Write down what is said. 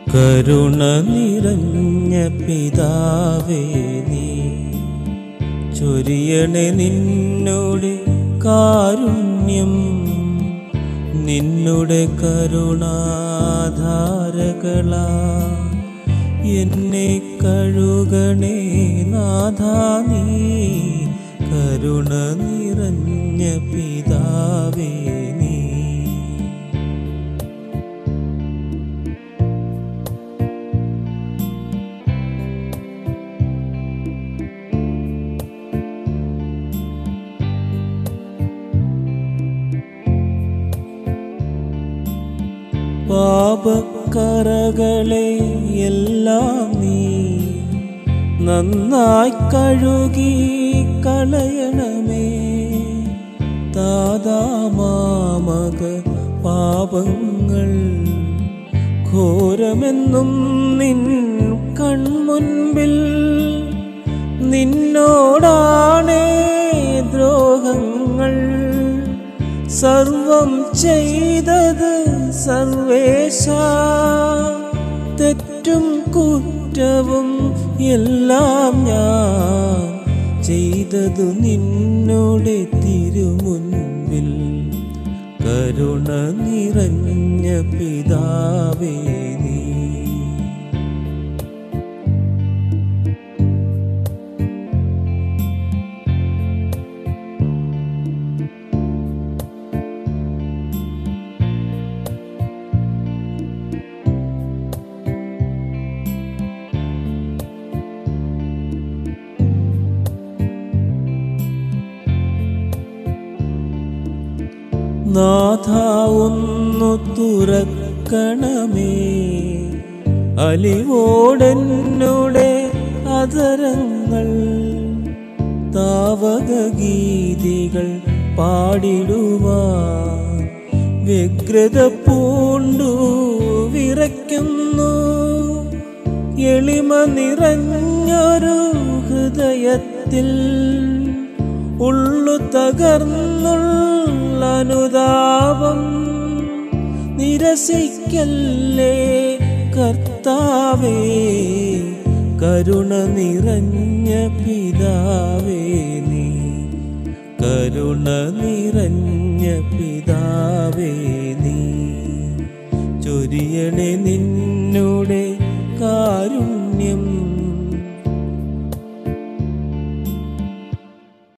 കരുണ നിറഞ്ഞ പിതാവേ നീ ചൊരിയണേ നിന്നോട് കാരുണ്യം നിന്നുടെ കരുണാധാരകളാ എന്നെ കഴുകണേ നാഥാ നീ കരുണ നിറഞ്ഞ പിതാവേ നീ പാപക്കറകളെ എല്ലാം നീ നന്നായി കഴുകി കളയണമേ താതാമാമക പാപങ്ങൾ ഘോരമെന്നും നിൻ കൺമുൻപിൽ നിന്നോടാണേ ദ്രോഹങ്ങൾ സർവം ചെയ്തത് സർവേശ തെറ്റും കുറ്റവും എല്ലാം ഞാൻ ചെയ്തതു നിന്നോടെ തിരുമുൻപിൽ കരുണ നിറഞ്ഞ പിതാവേ നീ നാഥ ഒന്നു തുറക്കണമേ അലിവോടെന്നുടെ അതരങ്ങൾ താവകഗീതികൾ പാടിടുവാൻ വ്യഗ്രത പൂണ്ടു വിറയ്ക്കുന്നു എളിമ നിറഞ്ഞൊരു ഹൃദയത്തിൽ ഉള്ളു തകർന്നുള്ള അനുതാപം നിരസിക്കല്ലേ കർത്താവേ കരുണ നിറഞ്ഞ പിതാവേ നീ കരുണ നിറഞ്ഞ പിതാവേ നീ ചൊരിയണേ നിന്നോടെ കാരുണ്യം